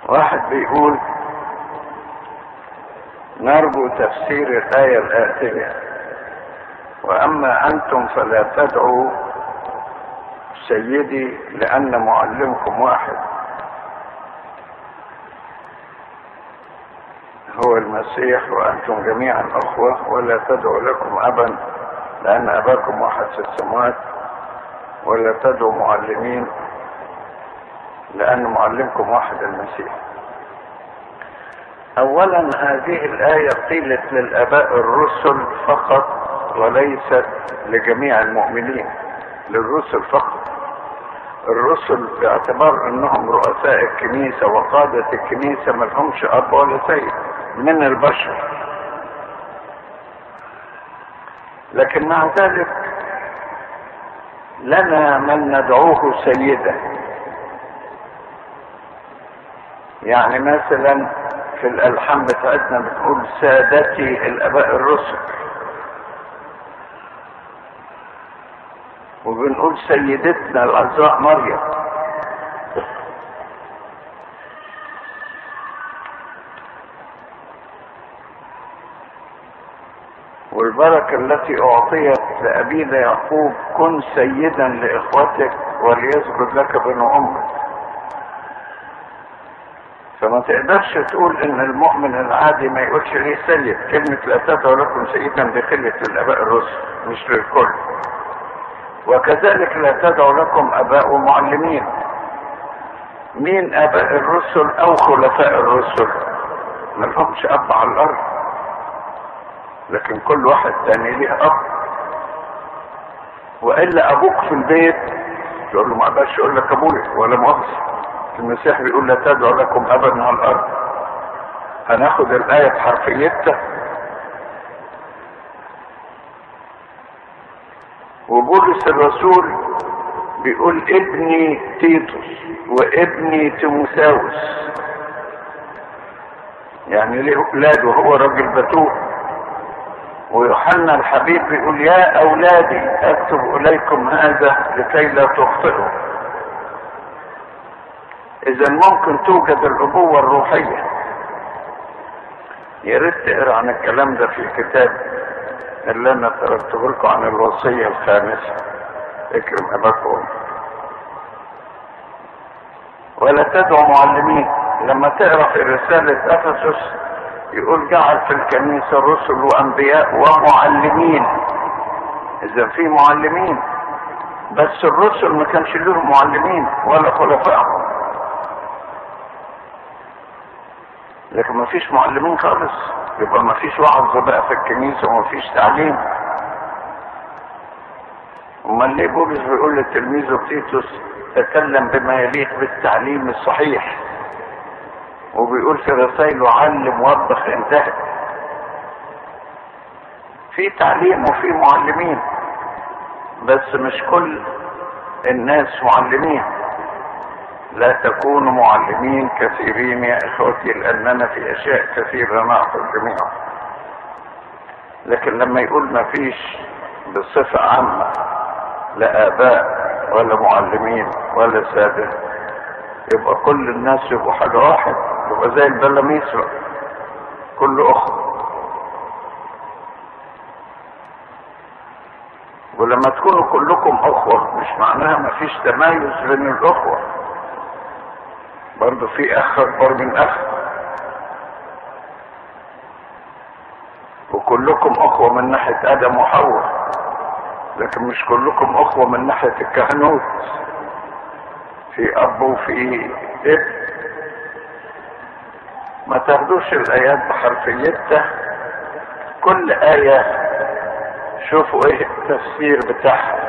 واحد بيقول نرجو تفسير الآية الآتية وأما أنتم فلا تدعوا سيدي لأن معلمكم واحد هو المسيح وأنتم جميعا أخوة ولا تدعوا لكم أبا لأن أباكم واحد في السماوات ولا تدعوا معلمين لأن معلمكم واحد المسيح أولا هذه الآية قيلت للآباء الرسل فقط وليست لجميع المؤمنين للرسل فقط الرسل باعتبار انهم رؤساء الكنيسة وقادة الكنيسة ما لهمش اب ولا سيد من البشر لكن مع ذلك لنا من ندعوه سيدا يعني مثلا في الالحان بتاعتنا بتقول سادتي الاباء الرسل وبنقول سيدتنا العذراء مريم والبركة التي أعطيت لأبينا يعقوب كن سيدا لإخوتك وليسجد لك بنو أمك فما تقدرش تقول ان المؤمن العادي ما يقولش ليه سيد كلمة لا تدعو لكم سيدا دي خلة للاباء الرسل مش للكل وكذلك لا تدعو لكم اباء ومعلمين مين اباء الرسل او خلفاء الرسل ما لهمش اب على الارض لكن كل واحد تاني ليه اب والا ابوك في البيت تقول له ما اقدرش اقول لك ابويا ولا مؤاخذه المسيح بيقول لا تدعو لكم ابدا على الارض هناخد الايه بحرفيتها وبولس الرسول بيقول ابني تيتوس وابني تيموثاوس يعني ليه اولاد وهو راجل بتول ويوحنا الحبيب بيقول يا اولادي اكتب اليكم هذا لكي لا تخطئوا اذا ممكن توجد الابوة الروحية يا ريت تقرا عن الكلام ده في الكتاب اللي انا تركته لكم عن الوصية الخامسة اكرم اباك وامك ولا تدعو معلمين لما تقرا في رسالة افسس يقول جعل في الكنيسة رسل وانبياء ومعلمين اذا في معلمين بس الرسل ما كانش لهم معلمين ولا خلفائهم لكن ما فيش معلمين خالص يبقى ما فيش وعظ بقى في الكنيسة وما فيش تعليم امال ليه بولس بيقول لتلميذه تيتوس تكلم بما يليق بالتعليم الصحيح وبيقول في رسائله علم وضح انتهى في تعليم وفي معلمين بس مش كل الناس معلمين لا تكونوا معلمين كثيرين يا اخوتي لاننا في اشياء كثيره نعطي الجميع لكن لما يقول ما فيش بصفه عامه لا اباء ولا معلمين ولا ساده يبقى كل الناس يبقوا حاجه واحد يبقى زي البلاميسرا كل اخوه ولما تكونوا كلكم اخوه مش معناها ما فيش تمايز بين الاخوه برضه في اخ اكبر من اخ وكلكم اخوة من ناحية ادم وحواء لكن مش كلكم اخوة من ناحية الكهنوت في اب وفي ابن ما تاخدوش الايات بحرفيتها كل اية شوفوا ايه التفسير بتاعها